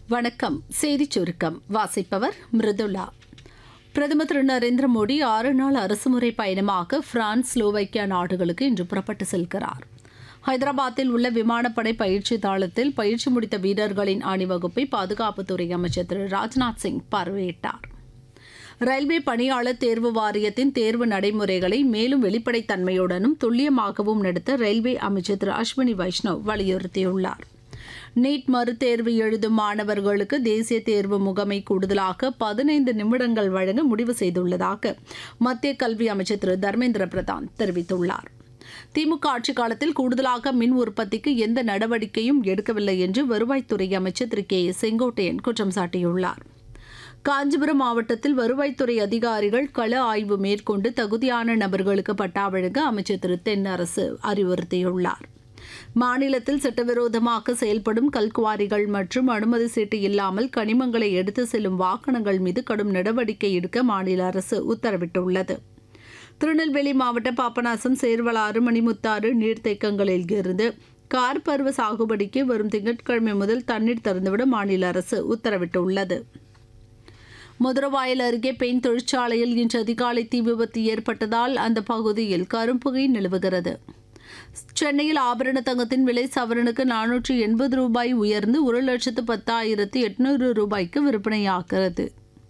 வணக்கம் செய்திச் சுருக்கம் வாசிப்பவர் மிருதுளா பிரதமர் திரு நரேந்திர மோடி ஆறு நாள் அரசுமுறை பயணமாக பிரான்ஸ் ஸ்லோவைக்கியா நாடுகளுக்கு இன்று புறப்பட்டு செல்கிறார் ஹைதராபாத்தில் உள்ள விமானப்படை பயிற்சி தளத்தில் பயிற்சி முடித்த வீரர்களின் அணிவகுப்பை பாதுகாப்புத்துறை அமைச்சர் திரு ராஜ்நாத் சிங் பார்வையிட்டார் ரயில்வே பணியாளர் தேர்வு வாரியத்தின் தேர்வு நடைமுறைகளை மேலும் வெளிப்படைத்தன்மையுடனும் துல்லியமாகவும் நடத்த ரயில்வே அமைச்சர் திரு அஸ்வினி வைஷ்ணவ் வலியுறுத்தியுள்ளார் நீட் மறுதேர்வு எழுதும் மாணவர்களுக்கு தேசிய தேர்வு முகமை கூடுதலாக பதினைந்து நிமிடங்கள் வழங்க முடிவு செய்துள்ளதாக மத்திய கல்வி அமைச்சர் திரு தர்மேந்திர பிரதான் தெரிவித்துள்ளார் திமுக ஆட்சிக் காலத்தில் கூடுதலாக மின் உற்பத்திக்கு எந்த நடவடிக்கையும் எடுக்கவில்லை என்று வருவாய்த்துறை அமைச்சர் திரு கே ஏ செங்கோட்டையன் குற்றம் சாட்டியுள்ளார் காஞ்சிபுரம் மாவட்டத்தில் வருவாய்த்துறை அதிகாரிகள் கள ஆய்வு மேற்கொண்டு தகுதியான நபர்களுக்கு பட்டா வழங்க அமைச்சர் திரு தென்னரசு அறிவுறுத்தியுள்ளார் மாநிலத்தில் சட்டவிரோதமாக செயல்படும் கல்குவாரிகள் மற்றும் அனுமதி சீட்டு இல்லாமல் கனிமங்களை எடுத்து செல்லும் வாகனங்கள் மீது கடும் நடவடிக்கை எடுக்க மாநில அரசு உத்தரவிட்டுள்ளது திருநெல்வேலி மாவட்ட பாபநாசம் சேர்வலாறு மணிமுத்தாறு நீர்த்தேக்கங்களில் இருந்து கார் பருவ சாகுபடிக்கு வரும் திங்கட்கிழமை முதல் தண்ணீர் திறந்துவிட மாநில அரசு உத்தரவிட்டுள்ளது மதுரவாயல் அருகே பெண் தொழிற்சாலையில் இன்று அதிகாலை தீ விபத்து ஏற்பட்டதால் அந்த பகுதியில் கரும்புகை நிலவுகிறது சென்னையில் ஆபரண தங்கத்தின் விலை சவரனுக்கு நானூற்றி எண்பது ரூபாய் உயர்ந்து ஒரு லட்சத்து பத்தாயிரத்து எட்நூறு ரூபாய்க்கு விற்பனையாகிறது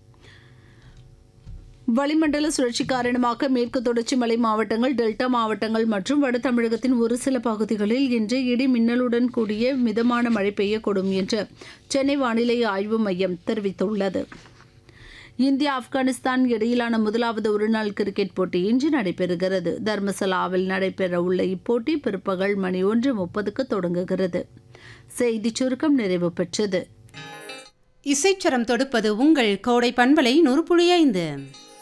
வளிமண்டல சுழற்சி காரணமாக மேற்கு தொடர்ச்சி மலை மாவட்டங்கள் டெல்டா மாவட்டங்கள் மற்றும் வட தமிழகத்தின் ஒரு சில பகுதிகளில் இன்று இடி மின்னலுடன் கூடிய மிதமான மழை பெய்யக்கூடும் என்று சென்னை வானிலை ஆய்வு மையம் தெரிவித்துள்ளது இந்தியா ஆப்கானிஸ்தான் இடையிலான முதலாவது ஒருநாள் கிரிக்கெட் போட்டி இன்று நடைபெறுகிறது தர்மசலாவில் நடைபெறவுள்ள இப்போட்டி பிற்பகல் மணி ஒன்று முப்பதுக்கு தொடங்குகிறது செய்திச் சுருக்கம் நிறைவு பெற்றது இசைச்சரம் தொடுப்பது உங்கள் கோடை பண்பலை நூறு புள்ளி ஐந்து